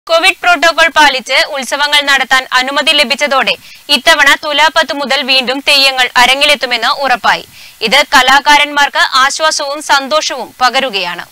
Covid protocol പാലിച്ച് ഉത്സവങ്ങൾ നടത്താൻ അനുമതി ലഭിച്ചതോടെ ഇത്തവണ തുലാപ്പത്ത് മുതൽ വീണ്ടും തെയ്യങ്ങൾ അരങ്ങിലെത്തുമെന്ന് ഉറപ്പായി ഇത് കലാകാരന്മാർക്ക് ആശ്വാസവും സന്തോഷവും പകരുകയാണ്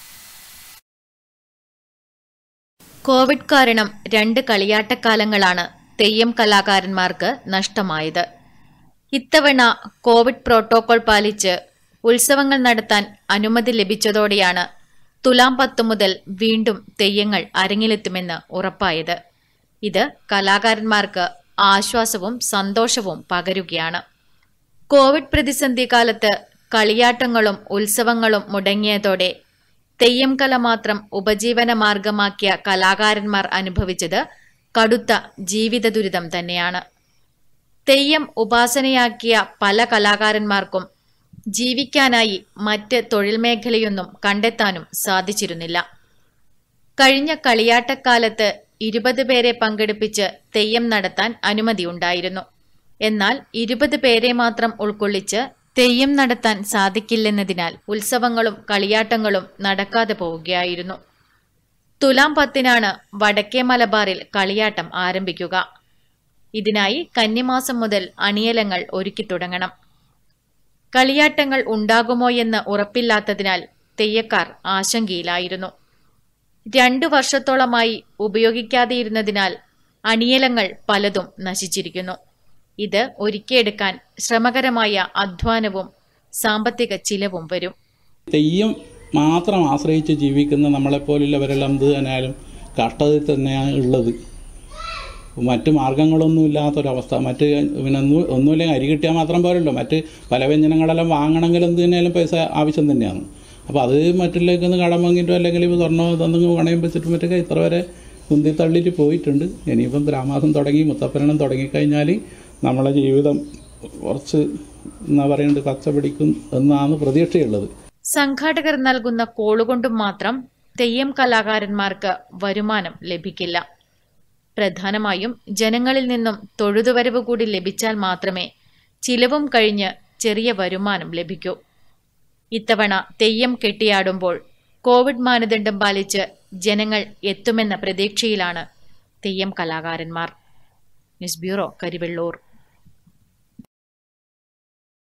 കോവിഡ് കാരണം രണ്ട് കളിയാട്ടക്കാലങ്ങളാണ് തെയ്യം കലാകാരന്മാർക്ക് നഷ്ടമായത് ഇത്തവണ കോവിഡ് പ്രോട്ടോകോൾ പാലിച്ച് ഉത്സവങ്ങൾ നടത്താൻ അനുമതി ലഭിച്ചതോടെയാണ് തുലാം പത്ത് മുതൽ വീണ്ടും തെയ്യങ്ങൾ അരങ്ങിലെത്തുമെന്ന് ഉറപ്പായത് ഇത് കലാകാരന്മാർക്ക് ആശ്വാസവും സന്തോഷവും പകരുകയാണ് കോവിഡ് പ്രതിസന്ധി കാലത്ത് കളിയാട്ടങ്ങളും ഉത്സവങ്ങളും മുടങ്ങിയതോടെ തെയ്യം കല മാത്രം ഉപജീവന മാർഗമാക്കിയ കലാകാരന്മാർ അനുഭവിച്ചത് കടുത്ത ജീവിത ദുരിതം തന്നെയാണ് തെയ്യം ഉപാസനയാക്കിയ പല കലാകാരന്മാർക്കും ജീവിക്കാനായി മറ്റ് തൊഴിൽ മേഖലയൊന്നും കണ്ടെത്താനും സാധിച്ചിരുന്നില്ല കഴിഞ്ഞ കളിയാട്ടക്കാലത്ത് ഇരുപത് പേരെ പങ്കെടുപ്പിച്ച് തെയ്യം നടത്താൻ അനുമതിയുണ്ടായിരുന്നു എന്നാൽ ഇരുപത് പേരെ മാത്രം ഉൾക്കൊള്ളിച്ച് തെയ്യം നടത്താൻ സാധിക്കില്ലെന്നതിനാൽ ഉത്സവങ്ങളും കളിയാട്ടങ്ങളും നടക്കാതെ പോവുകയായിരുന്നു തുലാം പത്തിനാണ് വടക്കേ മലബാറിൽ കളിയാട്ടം ആരംഭിക്കുക ഇതിനായി കന്നിമാസം മുതൽ അണിയലങ്ങൾ ഒരുക്കി തുടങ്ങണം കളിയാട്ടങ്ങൾ ഉണ്ടാകുമോ എന്ന് ഉറപ്പില്ലാത്തതിനാൽ തെയ്യക്കാർ ആശങ്കയിലായിരുന്നു രണ്ടു വർഷത്തോളമായി ഉപയോഗിക്കാതെയിരുന്നതിനാൽ അണിയലങ്ങൾ പലതും നശിച്ചിരിക്കുന്നു ഇത് ഒരുക്കിയെടുക്കാൻ ശ്രമകരമായ അധ്വാനവും സാമ്പത്തിക ചിലവും വരും തെയ്യം മാത്രം ആശ്രയിച്ച് ജീവിക്കുന്ന നമ്മളെപ്പോലുള്ളവരെല്ലാം ഇത് തന്നെയാലും കഷ്ടതയിൽ തന്നെയാണ് ഉള്ളത് മറ്റ് മാർഗങ്ങളൊന്നും ഇല്ലാത്തൊരവസ്ഥ മറ്റ് പിന്നെ ഒന്നും ഒന്നുമില്ലെങ്കിൽ അരി കിട്ടിയാൽ മാത്രം പോരല്ലോ മറ്റ് പല വ്യഞ്ജനങ്ങളെല്ലാം വാങ്ങണമെങ്കിൽ എന്ത് തന്നെയാലും പൈസ ആവശ്യം തന്നെയാണ് അപ്പോൾ അത് മറ്റുള്ളവർക്ക് ഒന്ന് കടം വാങ്ങിയിട്ടോ അല്ലെങ്കിൽ ഇപ്പോൾ സ്വർണ്ണോ ഇതൊന്നും പണയം വെച്ചിട്ടും മറ്റൊക്കെ ഇത്ര വരെ കുന്തി തള്ളിയിട്ട് പോയിട്ടുണ്ട് ഇനിയിപ്പം ഗ്രാമാസം തുടങ്ങി മുത്തപ്പരണം തുടങ്ങിക്കഴിഞ്ഞാൽ നമ്മളെ ജീവിതം കുറച്ച് എന്താ പറയേണ്ടത് പച്ച പിടിക്കും എന്നാണ് പ്രതീക്ഷയുള്ളത് സംഘാടകർ നൽകുന്ന കോളുകൊണ്ടും മാത്രം തെയ്യം കലാകാരന്മാർക്ക് വരുമാനം ലഭിക്കില്ല പ്രധാനമായും ജനങ്ങളിൽ നിന്നും തൊഴുതുവരവ് കൂടി ലഭിച്ചാൽ മാത്രമേ ചിലവും കഴിഞ്ഞ് ചെറിയ വരുമാനം ലഭിക്കൂ ഇത്തവണ തെയ്യം കെട്ടിയാടുമ്പോൾ കോവിഡ് മാനദണ്ഡം പാലിച്ച് ജനങ്ങൾ എത്തുമെന്ന പ്രതീക്ഷയിലാണ് തെയ്യം കലാകാരന്മാർ ന്യൂസ് ബ്യൂറോ കരിവെള്ളൂർ